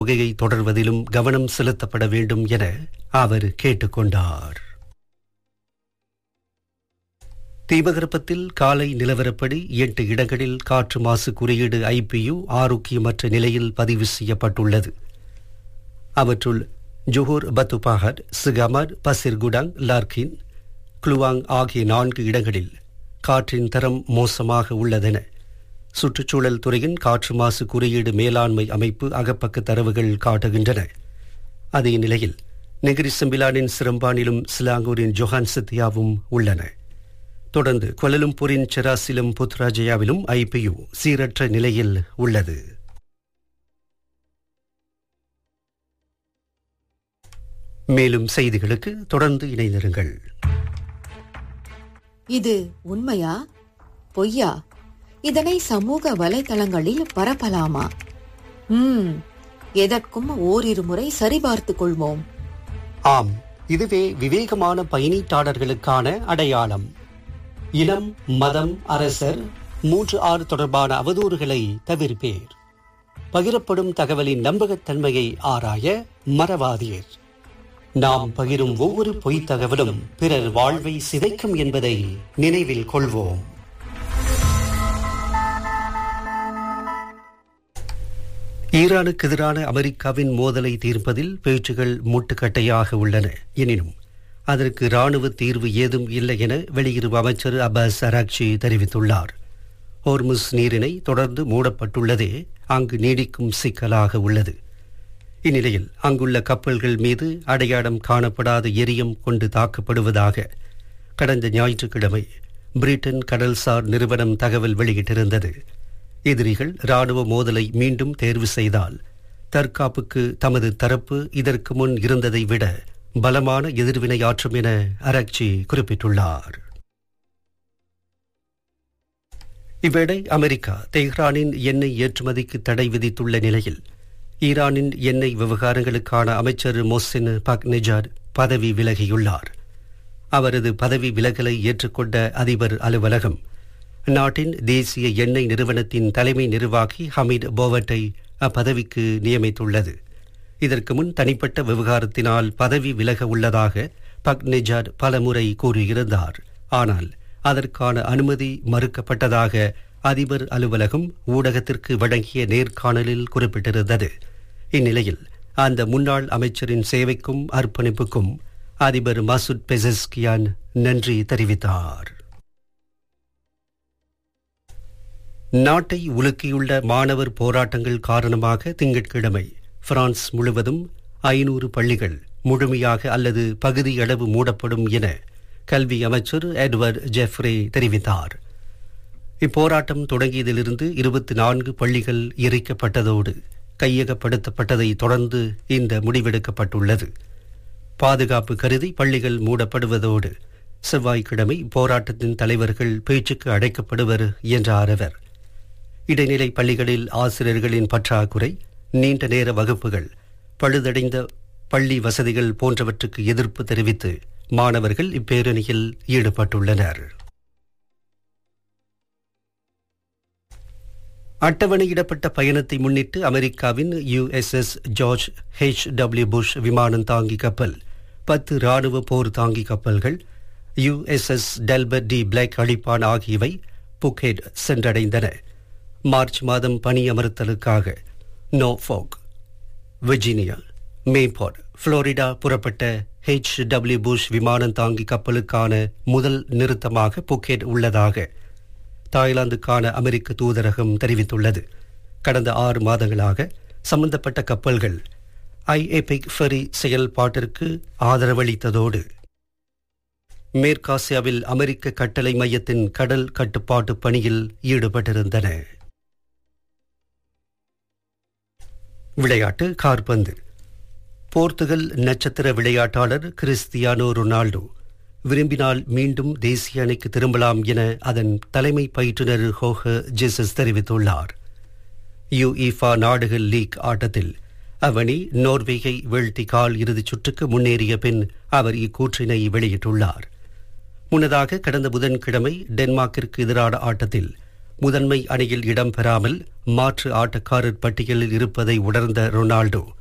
தொகையை தொடர்வதிலும் கவனம் செலுத்தப்பட வேண்டும் என அவர் கேட்டுக்கொண்டார் தீபகற்பத்தில் காலை நிலவரப்படி எட்டு இடங்களில் காற்று மாசு குறியீடு ஐபியு ஆரோக்கியமற்ற நிலையில் பதிவு செய்யப்பட்டுள்ளது அவற்றுள் Johor Batu Pahat Segamat Pasir Gudang Larkin Kluang ஆகிய நான்கு இடங்களில் காற்றின் தரம் மோசமாக உள்ளதென சுற்றுச்சூழல் துறையின் காற்று மாசு குறியீடு மேலாண்மை அமைப்பு அகப்பக்க தரவுகள் காட்டுகின்றன அதே நிலையில் நெகிரி செம்பிலானின் சிரம்பானிலும் சிலாங்கூரின் ஜொஹான் சத்தியாவும் உள்ளன தொடர்ந்து கொலலும்பூரின் செராசிலும் புத்ராஜயாவிலும் ஐபியு சீரற்ற நிலையில் உள்ளது மேலும் செய்திகளுக்கு தொடர்ந்து இணைந்திருங்கள் இது உண்மையா பொய்யா இதனை சமூக வலைதளங்களில் பரப்பலாமா ம் எதற்கும் ஓரிரு முறை சரிபார்த்துக் கொள்வோம் ஆம் இதுவே விவேகமான பயணீட்டாளர்களுக்கான அடையாளம் இனம் மதம் அரசர் மூன்று ஆறு தொடர்பான அவதூறுகளை தவிர்ப்பேர் பகிரப்படும் தகவலின் நம்பகத்தன்மையை ஆராய மறவாதீர் நாம் பகிரும் ஒவ்வொரு பொய்த் தகவலும் பிறர் வாழ்வை சிதைக்கும் என்பதை நினைவில் கொள்வோம் ஈரானுக்கு எதிரான அமெரிக்காவின் மோதலை தீர்ப்பதில் பேச்சுகள் முட்டுக்கட்டையாக உள்ளன எனினும் அதற்கு ராணுவ தீர்வு ஏதும் இல்லை என வெளியுறவு அமைச்சர் அப்பாஸ் அராக்சி தெரிவித்துள்ளார் ஹோர்முஸ் நீரிணை தொடர்ந்து மூடப்பட்டுள்ளதே அங்கு நீடிக்கும் சிக்கலாக உள்ளது இந்நிலையில் அங்குள்ள கப்பல்கள் மீது அடையாளம் காணப்படாத எரியம் கொண்டு தாக்கப்படுவதாக கடந்த ஞாயிற்றுக்கிழமை பிரிட்டன் கடல்சார் நிறுவனம் தகவல் வெளியிட்டிருந்தது எதிரிகள் ராணுவ மோதலை மீண்டும் தேர்வு செய்தால் தற்காப்புக்கு தமது தரப்பு இதற்கு முன் இருந்ததை விட பலமான எதிர்வினையாற்றும் என அரக்சி குறிப்பிட்டுள்ளார் இவ்வேளை அமெரிக்கா தெஹ்ரானின் எண்ணெய் ஏற்றுமதிக்கு தடை விதித்துள்ள நிலையில் ஈரானின் எண்ணெய் விவகாரங்களுக்கான அமைச்சர் மொசின் பக்னெஜார் பதவி விலகியுள்ளார் அவரது பதவி விலகலை ஏற்றுக்கொண்ட அதிபர் அலுவலகம் நாட்டின் தேசிய எண்ணெய் நிறுவனத்தின் தலைமை நிர்வாகி ஹமீத் போவட்டை அப்பதவிக்கு நியமித்துள்ளது இதற்கு முன் தனிப்பட்ட விவகாரத்தினால் பதவி விலக உள்ளதாக பக்னெஜார் பலமுறை கூறியிருந்தார் ஆனால் அதற்கான அனுமதி மறுக்கப்பட்டதாக அதிபர் அலுவலகம் ஊடகத்திற்கு வழங்கிய நேர்காணலில் குறிப்பிட்டிருந்தது இந்நிலையில் அந்த முன்னாள் அமைச்சரின் சேவைக்கும் அர்ப்பணிப்புக்கும் அதிபர் மசூத் பெசஸ்கியான் நன்றி தெரிவித்தார் நாட்டை உலுக்கியுள்ள மாணவர் போராட்டங்கள் காரணமாக திங்கட்கிழமை பிரான்ஸ் முழுவதும் ஐநூறு பள்ளிகள் முழுமையாக அல்லது பகுதியளவு மூடப்படும் என கல்வி அமைச்சர் எட்வர்ட் ஜெஃப்ரே தெரிவித்தார் இப்போராட்டம் தொடங்கியதிலிருந்து இருபத்தி நான்கு பள்ளிகள் எரிக்கப்பட்டதோடு கையகப்படுத்தப்பட்டதை தொடர்ந்து இந்த முடிவெடுக்கப்பட்டுள்ளது பாதுகாப்பு கருதி பள்ளிகள் மூடப்படுவதோடு செவ்வாய்க்கிழமை போராட்டத்தின் தலைவர்கள் பேச்சுக்கு அழைக்கப்படுவர் என்றார் அவர் இடைநிலை பள்ளிகளில் ஆசிரியர்களின் பற்றாக்குறை நீண்ட நேர வகுப்புகள் பழுதடைந்த பள்ளி வசதிகள் போன்றவற்றுக்கு எதிர்ப்பு தெரிவித்து மாணவர்கள் இப்பேரணியில் ஈடுபட்டுள்ளனர் அட்டவணையிடப்பட்ட பயணத்தை முன்னிட்டு அமெரிக்காவின் USS George H W Bush விமானம் தாங்கி கப்பல் பத்து ராணுவ போர் தாங்கி கப்பல்கள் யுஎஸ்எஸ் டெல்பர் டி பிளாக் அழிப்பான் ஆகியவை புக்கெட் சென்றடைந்தன மார்ச் மாதம் பணியமர்த்தலுக்காக நோஃபோக் விர்ஜீனியா மேபாட் புளோரிடா புறப்பட்ட ஹெச் டபிள்யூ புஷ் விமானம் தாங்கி கப்பலுக்கான முதல் நிறுத்தமாக புக்கெட் உள்ளதாக தாய்லாந்துக்கான அமெரிக்க தூதரகம் தெரிவித்துள்ளது கடந்த ஆறு மாதங்களாக சம்பந்தப்பட்ட கப்பல்கள் ஐஏபிக் ஃபெரி செயல்பாட்டிற்கு ஆதரவளித்ததோடு மேற்காசியாவில் அமெரிக்க கட்டளை மையத்தின் கடல் கட்டுப்பாட்டு பணியில் ஈடுபட்டிருந்தன விளையாட்டு கார்பந்து போர்த்துகல் நட்சத்திர விளையாட்டாளர் கிறிஸ்தியானோ ரொனால்டோ விரும்பினால் மீண்டும் தேசிய அணிக்கு திரும்பலாம் என அதன் தலைமை பயிற்றுனர் ஹோஹ ஜெசஸ் தெரிவித்துள்ளார் யுஇஃபா நாடுகள் லீக் ஆட்டத்தில் அவனி நோர்வேயை வீழ்த்தி கால் இறுதிச் சுற்றுக்கு முன்னேறிய பின் அவர் இக்கூற்றினை வெளியிட்டுள்ளார் முன்னதாக கடந்த புதன்கிழமை டென்மார்க்கிற்கு எதிரான ஆட்டத்தில் முதன்மை அணியில் இடம்பெறாமல் மாற்று ஆட்டக்காரர் பட்டியலில் இருப்பதை உணர்ந்த ரொனால்டோ